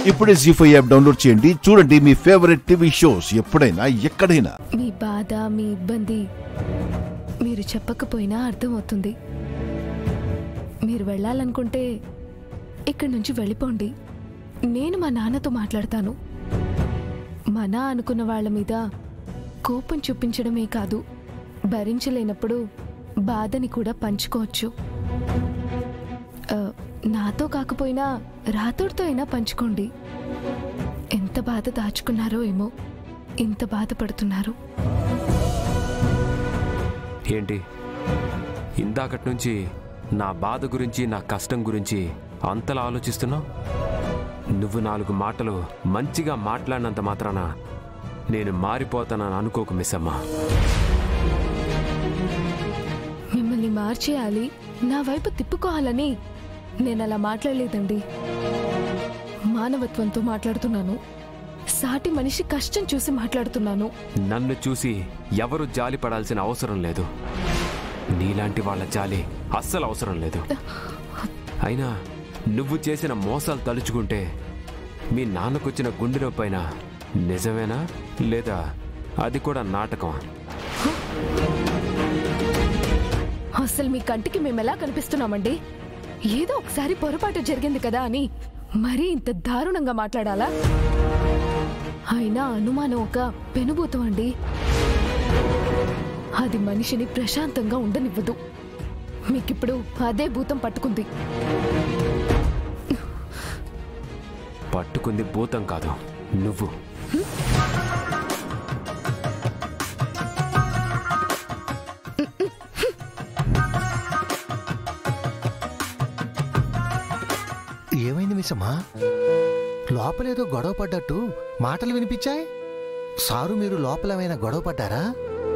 ఇప్పుడే G five app download చేయండి చూడండి మీ ఫేవరెట్ టీవీ షోస్ ఎప్పుడైనా ఎక్కడైనా మీ బాధ మీ ఇబ్బంది మీరు చెప్పకపోయినా అర్థమవుతుంది మీరు వెళ్ళాలనుకుంటే ఇక్కడి నుంచి వెళ్ళిపోండి నేను మా నాన్నతో మాట్లాడతాను మన అనుకున్న వాళ్ళ మీద కోపం చూపించడమే కాదు భరించలేనప్పుడు బాధని కూడా పంచుకోవచ్చు ఆ, నాతో కాకపోయినా రాతోడితో అయినా పంచుకోండి ఎంత బాధ దాచుకున్నారో ఏమో ఇంత బాధపడుతున్నారు ఏంటి ఇందాకటి నుంచి నా బాధ గురించి నా కష్టం గురించి అంతలా ఆలోచిస్తున్నావు నువ్వు నాలుగు మాటలు మంచిగా మాట్లాడినంత మాత్రాన నేను మారిపోతానని అనుకోకు మిస్ అమ్మా మిమ్మల్ని మార్చేయాలి నా వైపు తిప్పుకోవాలని నేను అలా మాట్లాడలేదండి మానవత్వంతో మాట్లాడుతున్నాను సాటి మనిషి కష్టం చూసి మాట్లాడుతున్నాను నన్ను చూసి ఎవరు జాలి పడాల్సిన అవసరం లేదు నీలాంటి వాళ్ళ జాలి అస్సలు అవసరం లేదు అయినా నువ్వు చేసిన మోసాలు తలుచుకుంటే మీ నాన్నకొచ్చిన గుండె నొప్పైన నిజమేనా లేదా అది కూడా నాటకమా అసలు మీ కంటికి మేము ఎలా కనిపిస్తున్నామండి ఏదో ఒకసారి పొరపాటు జరిగింది కదా అని మరీ ఇంత దారుణంగా మాట్లాడాలా అయినా అనుమానం ఒక పెనుభూతం అండి అది మనిషిని ప్రశాంతంగా ఉండనివ్వదు మీకిప్పుడు అదే భూతం పట్టుకుంది పట్టుకుంది భూతం కాదు నువ్వు ఏమైంది మిస్సమ్మా లోపలేదో గొడవ పడ్డట్టు మాటలు వినిపించాయి సారు మీరు లోపల ఏమైనా గొడవ పడ్డారా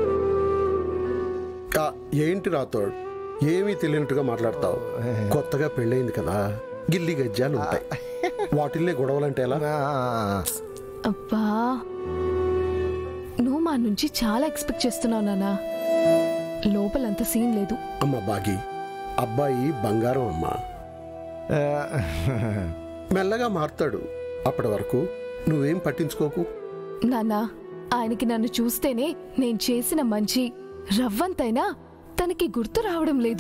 ఆ, ఏంటి రాతోడ్ ఏమీ తెలియనట్టుగా మాట్లాడతావు కొత్తగా పెళ్ళయింది కదా గిల్లి గజ్జాలు ఉంటాయి వాటిల్నే గొడవలంటే ఎలా ఆ, అబ్బా నువ్వు మా నుంచి చాలా ఎక్స్పెక్ట్ చేస్తున్నావు నానా లోపలంత సీన్ లేదు అమ్మ బాగి అబ్బాయి బంగారం అమ్మా ఆ, మెల్లగా మారుతాడు అప్పటి వరకు నువ్వేం పట్టించుకోకు నాన్నా ఆయనకి నన్ను చూస్తేనే నేను చేసిన మంచి రవ్వంతైనా తనకి గుర్తు రావడం లేదు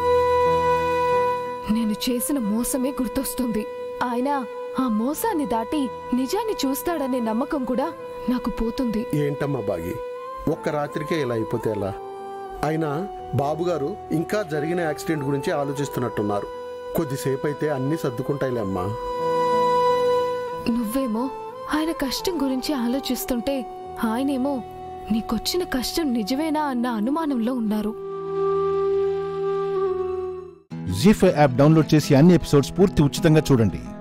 నేను చేసిన మోసమే గుర్తొస్తుంది ఆయన ఆ మోసాన్ని దాటి నిజాన్ని చూస్తాడనే నమ్మకం కూడా నాకు పోతుంది ఏంటమ్మా బాగి ఒక్క రాత్రికే ఇలా అయిపోతే ఎలా అయినా బాబుగారు ఇంకా జరిగిన యాక్సిడెంట్ గురించి ఆలోచిస్తున్నట్టున్నారు కొద్దిసేపు అయితే అన్నీ సర్దుకుంటాయిలే అమ్మా నువ్వేమో ఆయన కష్టం గురించి ఆలోచిస్తుంటే ఆయనేమో నీకొచ్చిన కష్టం నిజమేనా అన్న అనుమానంలో ఉన్నారు జీ ఫైవ్ యాప్ డౌన్లోడ్ చేసి అన్ని ఎపిసోడ్స్ పూర్తి ఉచితంగా చూడండి